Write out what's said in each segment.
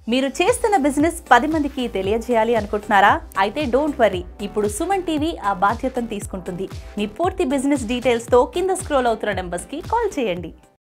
మీరు చేస్తున్న బిజినెస్ పది మందికి తెలియజేయాలి అనుకుంటున్నారా అయితే డోంట్ వరీ ఇప్పుడు సుమన్ టీవీ ఆ బాధ్యతను తీసుకుంటుంది మీ పూర్తి బిజినెస్ డీటెయిల్స్ తో కింద స్క్రోల్ అవుతున్న నెంబర్స్ కి కాల్ చేయండి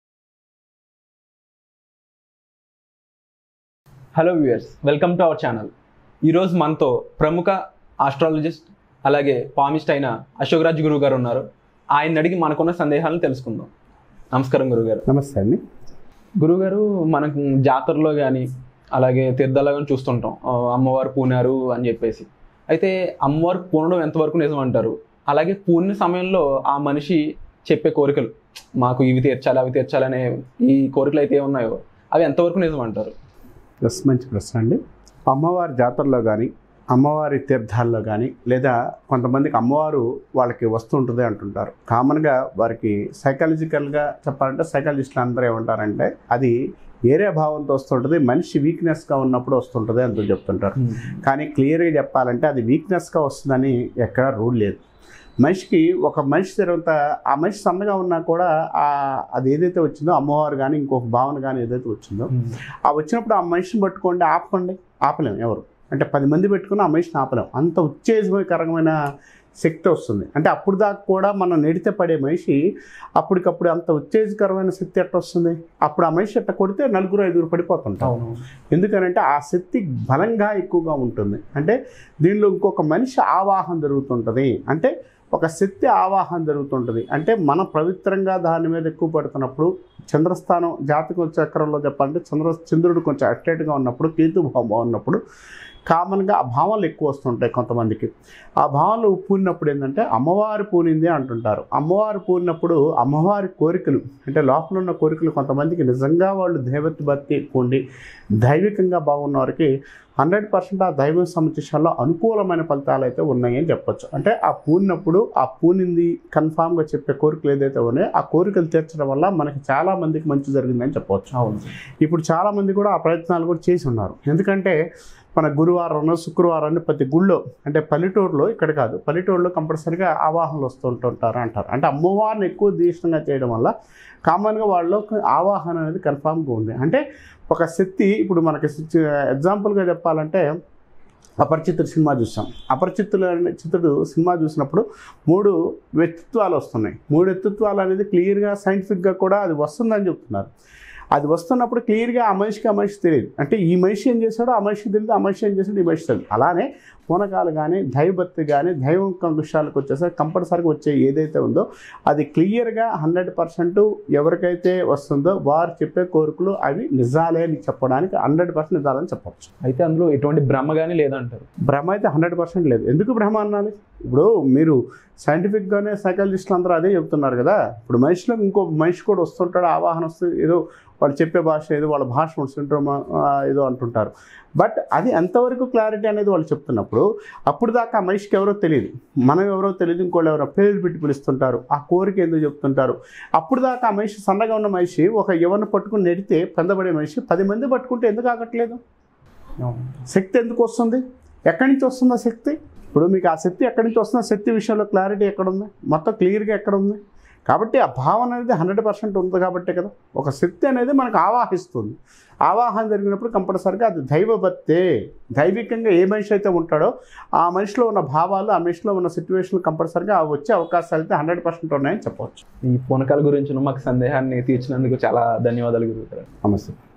hello viewers welcome to our channel ఈరోజు మనతో ప్రముఖ ఆస్ట్రాలజిస్ట్ అలాగే పామిస్ట్ అయిన అశోక్ రాజ్ గురువు గారు ఉన్నారు ఆయన అడిగి మనకున్న సందేహాలను తెలుసుకుందాం నమస్కారం గురుగారు నమస్తే అండి గురుగారు మనకు జాతరలో కానీ అలాగే తీర్థాల్లో కానీ చూస్తుంటాం ఆ, అమ్మవారు పూనారు అని చెప్పేసి అయితే అమ్మవారు పూనడం ఎంతవరకు నిజం అంటారు అలాగే పూర్ణ సమయంలో ఆ మనిషి చెప్పే కోరికలు మాకు ఇవి తీర్చాలి అవి తీర్చాలి అనే ఈ కోరికలు అయితే ఉన్నాయో అవి ఎంతవరకు నిజం అంటారు ప్లస్ మంచి ప్రశ్న అండి అమ్మవారి జాతరలో కానీ అమ్మవారి తీర్థాల్లో కానీ లేదా కొంతమందికి అమ్మవారు వాళ్ళకి వస్తుంటుంది అంటుంటారు కామన్గా వారికి సైకాలజికల్గా చెప్పాలంటే సైకాలజిస్టులు అందరూ ఏమంటారంటే అది ఏరే భావంతో వస్తుంటుంది మనిషి వీక్నెస్గా ఉన్నప్పుడు వస్తుంటుంది అంటూ చెప్తుంటారు కానీ క్లియర్గా చెప్పాలంటే అది వీక్నెస్గా వస్తుందని ఎక్కడ రూల్ లేదు మనిషికి ఒక మనిషి తర్వాత ఆ మనిషి సన్నగా ఉన్నా కూడా ఆ అది ఏదైతే వచ్చిందో అమ్మవారు కానీ ఇంకొక భావన కానీ ఏదైతే వచ్చిందో ఆ వచ్చినప్పుడు ఆ మనిషిని పట్టుకోండి ఆపకండి ఆపలేం ఎవరు అంటే పది మంది పెట్టుకుని ఆ మనిషిని ఆపలేం అంత ఉత్తేజకరమైన శక్తి వస్తుంది అంటే అప్పుడు దాకా కూడా మనం నెడితే పడే మనిషి అప్పటికప్పుడు అంత ఉత్తేజకరమైన శక్తి ఎట్ట వస్తుంది అప్పుడు ఆ మనిషి ఎట్ట కొడితే నలుగురు ఐదుగురు పడిపోతుంటారు అవును ఎందుకనంటే ఆ శక్తి బలంగా ఎక్కువగా ఉంటుంది అంటే దీనిలో ఇంకొక మనిషి ఆవాహన జరుగుతుంటుంది అంటే ఒక శక్తి ఆవాహన జరుగుతుంటుంది అంటే మనం పవిత్రంగా దాని మీద ఎక్కువ పడుతున్నప్పుడు చంద్రస్థానం జాతక చక్రంలో చెప్పాలంటే చంద్ర చంద్రుడు కొంచెం అట్టేట్గా ఉన్నప్పుడు కేతు భావం ఉన్నప్పుడు కామన్గా ఆ భావనలు ఎక్కువ వస్తుంటాయి కొంతమందికి ఆ భావనలు పూనినప్పుడు ఏంటంటే అమ్మవారు పూనింది అంటుంటారు అమ్మవారు పూనినప్పుడు అమ్మవారి కోరికలు అంటే లోపల ఉన్న కోరికలు కొంతమందికి నిజంగా వాళ్ళు దైవత్వ భక్తి ఎక్కువ ఉండి దైవికంగా బాగున్న వారికి హండ్రెడ్ పర్సెంట్ ఆ దైవ సమతిషాల్లో అనుకూలమైన ఫలితాలు అయితే ఉన్నాయని చెప్పొచ్చు అంటే ఆ పూనినప్పుడు ఆ పూనింది కన్ఫామ్గా చెప్పే కోరికలు ఏదైతే ఉన్నాయో ఆ కోరికలు తీర్చడం వల్ల మనకి చాలా మందికి మంచి జరిగిందని చెప్పవచ్చు అవును ఇప్పుడు చాలామంది కూడా ఆ ప్రయత్నాలు కూడా చేసి ఉన్నారు ఎందుకంటే మన గురువారం శుక్రవారం ప్రతి గుళ్ళో అంటే పల్లెటూరులో ఇక్కడ కాదు పల్లెటూరులో కంపల్సరీగా ఆవాహనలు వస్తుంటుంటారు అంటారు అంటే అమ్మవారిని ఎక్కువ దీక్షంగా చేయడం వల్ల కామన్గా వాళ్ళలో ఆవాహన అనేది కన్ఫామ్గా ఉంది అంటే ఒక శక్తి ఇప్పుడు మనకి ఎగ్జాంపుల్గా చెప్పాలంటే అపరిచితుడు సినిమా చూసాం అపరిచితులు అనే చిత్రుడు సినిమా చూసినప్పుడు మూడు వ్యక్తిత్వాలు వస్తున్నాయి మూడు వ్యక్తిత్వాలు అనేది క్లియర్గా సైంటిఫిక్గా కూడా అది వస్తుందని చెప్తున్నారు అది వస్తున్నప్పుడు క్లియర్గా ఆ మనిషికి ఆ మనిషి తెలియదు అంటే ఈ మనిషి ఏం చేశాడో ఆ మనిషికి తెలియదు ఆ మనిషి ఏం చేశాడో ఈ మనిషి తెలియదు అలానే పూనకాలు కానీ దైవభక్తి కానీ దైవం విషయాలకు వచ్చేసరికి కంపల్సరీగా వచ్చే ఏదైతే ఉందో అది క్లియర్గా హండ్రెడ్ పర్సెంట్ ఎవరికైతే వస్తుందో వారు చెప్పే కోరికలు అవి నిజాలే అని చెప్పడానికి హండ్రెడ్ పర్సెంట్ నిజాలని చెప్పవచ్చు అయితే అందులో ఎటువంటి భ్రమ కానీ లేదంటారు భ్రమ అయితే హండ్రెడ్ పర్సెంట్ లేదు ఎందుకు భ్రమ అనాలి ఇప్పుడు మీరు సైంటిఫిక్గానే సైకాలజిస్టులు అందరూ అదే చెప్తున్నారు కదా ఇప్పుడు మనిషిలో ఇంకో మనిషి కూడా వస్తుంటాడు ఆవాహన వస్తుంది ఏదో వాళ్ళు చెప్పే భాష ఏదో వాళ్ళ భాష సిండ్రోమ్ ఏదో అంటుంటారు బట్ అది ఎంతవరకు క్లారిటీ అనేది వాళ్ళు చెప్తున్నప్పుడు అప్పుడు దాకా ఆ మనిషికి ఎవరో తెలియదు మనం ఎవరో తెలియదు ఇంకోళ్ళు ఎవరో పేరు పెట్టి పిలుస్తుంటారు ఆ కోరిక ఎందుకు చెప్తుంటారు అప్పుడు దాకా ఆ మనిషి సన్నగా ఉన్న మనిషి ఒక ఎవరిని పట్టుకుని నెడితే పొందబడే మనిషి పది మంది పట్టుకుంటే ఎందుకు ఆగట్లేదు శక్తి ఎందుకు వస్తుంది ఎక్కడి నుంచి వస్తుంది ఆ శక్తి ఇప్పుడు మీకు ఆ శక్తి ఎక్కడి నుంచి వస్తుంది ఆ శక్తి విషయంలో క్లారిటీ ఎక్కడ ఉంది మొత్తం క్లియర్గా ఎక్కడ ఉంది కాబట్టి ఆ భావన అనేది హండ్రెడ్ పర్సెంట్ ఉంది కాబట్టే కదా ఒక శక్తి అనేది మనకు ఆవాహిస్తుంది ఆవాహన జరిగినప్పుడు కంపల్సరిగా అది దైవభక్తే దైవికంగా ఏ మనిషి అయితే ఉంటాడో ఆ మనిషిలో ఉన్న భావాలు ఆ మనిషిలో ఉన్న సిచ్యువేషన్లు కంపల్సరిగా వచ్చే అవకాశాలు అయితే హండ్రెడ్ పర్సెంట్ ఉన్నాయని చెప్పవచ్చు ఈ పూనకాల గురించి మాకు సందేహాన్ని తీర్చినందుకు చాలా ధన్యవాదాలు గురువు గారు నమస్తే